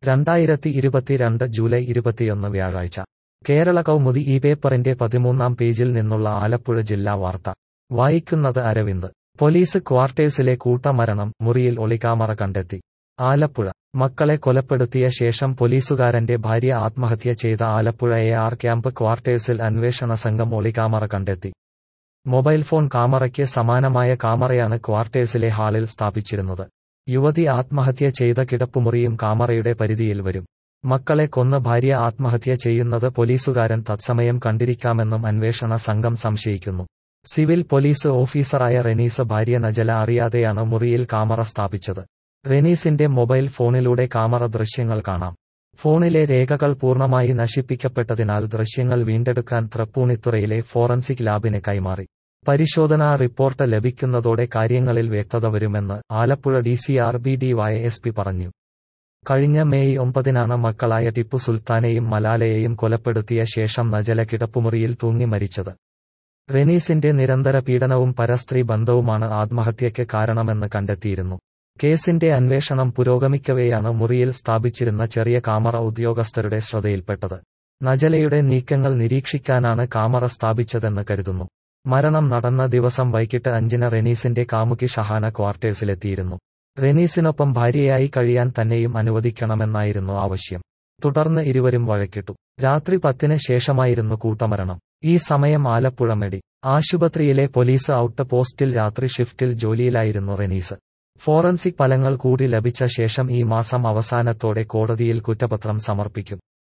രണ്ടായിരത്തി ഇരുപത്തിരണ്ട് ജൂലൈ ഇരുപത്തിയൊന്ന് വ്യാഴാഴ്ച കേരള കൗമുദി ഈ പേപ്പറിന്റെ പതിമൂന്നാം പേജിൽ നിന്നുള്ള ആലപ്പുഴ ജില്ലാ വാർത്ത വായിക്കുന്നത് അരവിന്ദ് പോലീസ് ക്വാർട്ടേഴ്സിലെ കൂട്ടമരണം മുറിയിൽ ഒളിക്യാമറ കണ്ടെത്തി ആലപ്പുഴ മക്കളെ കൊലപ്പെടുത്തിയ ശേഷം പോലീസുകാരന്റെ ഭാര്യ ആത്മഹത്യ ചെയ്ത ആലപ്പുഴ എ ആർ ക്യാമ്പ് ക്വാർട്ടേഴ്സിൽ അന്വേഷണ സംഘം ഒളിക്യാമറ കണ്ടെത്തി മൊബൈൽ ഫോൺ കാമറയ്ക്ക് സമാനമായ കാമറയാണ് ക്വാർട്ടേഴ്സിലെ ഹാളിൽ സ്ഥാപിച്ചിരുന്നത് യുവതി ആത്മഹത്യ ചെയ്ത കിടപ്പുമുറിയും കാമറയുടെ പരിധിയിൽ വരും മക്കളെ കൊന്ന ഭാര്യ ആത്മഹത്യ ചെയ്യുന്നത് പോലീസുകാരൻ തത്സമയം കണ്ടിരിക്കാമെന്നും അന്വേഷണ സംഘം സംശയിക്കുന്നു സിവിൽ പോലീസ് ഓഫീസറായ റെനീസ് ഭാര്യ നജല അറിയാതെയാണ് മുറിയിൽ കാമറ സ്ഥാപിച്ചത് റെനീസിന്റെ മൊബൈൽ ഫോണിലൂടെ കാമറ ദൃശ്യങ്ങൾ കാണാം ഫോണിലെ രേഖകൾ പൂർണ്ണമായി നശിപ്പിക്കപ്പെട്ടതിനാൽ ദൃശ്യങ്ങൾ വീണ്ടെടുക്കാൻ തൃപ്പൂണിത്തുറയിലെ ഫോറൻസിക് ലാബിന് കൈമാറി പരിശോധനാ റിപ്പോർട്ട് ലഭിക്കുന്നതോടെ കാര്യങ്ങളിൽ വ്യക്തത വരുമെന്ന് Alappuzha D C R B D Y S P പറഞ്ഞു കഴിഞ്ഞ മെയ് ഒമ്പതിനാണ് മക്കളായ ടിപ്പു സുൽത്താനെയും മലാലയെയും കൊലപ്പെടുത്തിയ ശേഷം നജല കിടപ്പുമുറിയിൽ തൂങ്ങി മരിച്ചത് റെനീസിന്റെ നിരന്തര പീഡനവും പരസ്ത്രീ ബന്ധവുമാണ് ആത്മഹത്യയ്ക്ക് കാരണമെന്ന് കണ്ടെത്തിയിരുന്നു കേസിന്റെ അന്വേഷണം പുരോഗമിക്കവെയാണ് മുറിയിൽ സ്ഥാപിച്ചിരുന്ന ചെറിയ കാമറ ഉദ്യോഗസ്ഥരുടെ ശ്രദ്ധയിൽപ്പെട്ടത് നജലയുടെ നീക്കങ്ങൾ നിരീക്ഷിക്കാനാണ് കാമറ സ്ഥാപിച്ചതെന്ന് കരുതുന്നു മരണം നടന്ന ദിവസം വൈകിട്ട് അഞ്ചിന് റെനീസിന്റെ കാമുകി ഷഹാന ക്വാർട്ടേഴ്സിലെത്തിയിരുന്നു റെനീസിനൊപ്പം ഭാര്യയായി കഴിയാൻ തന്നെയും അനുവദിക്കണമെന്നായിരുന്നു ആവശ്യം തുടർന്ന് ഇരുവരും വഴക്കിട്ടു രാത്രി പത്തിന് ശേഷമായിരുന്നു കൂട്ടമരണം ഈ സമയം ആലപ്പുഴ മെഡി ആശുപത്രിയിലെ പോലീസ് ഔട്ട് പോസ്റ്റിൽ രാത്രി ഷിഫ്റ്റിൽ ജോലിയിലായിരുന്നു റെനീസ് ഫോറൻസിക് ഫലങ്ങൾ കൂടി ലഭിച്ച ശേഷം ഈ മാസം അവസാനത്തോടെ കോടതിയിൽ കുറ്റപത്രം സമർപ്പിക്കും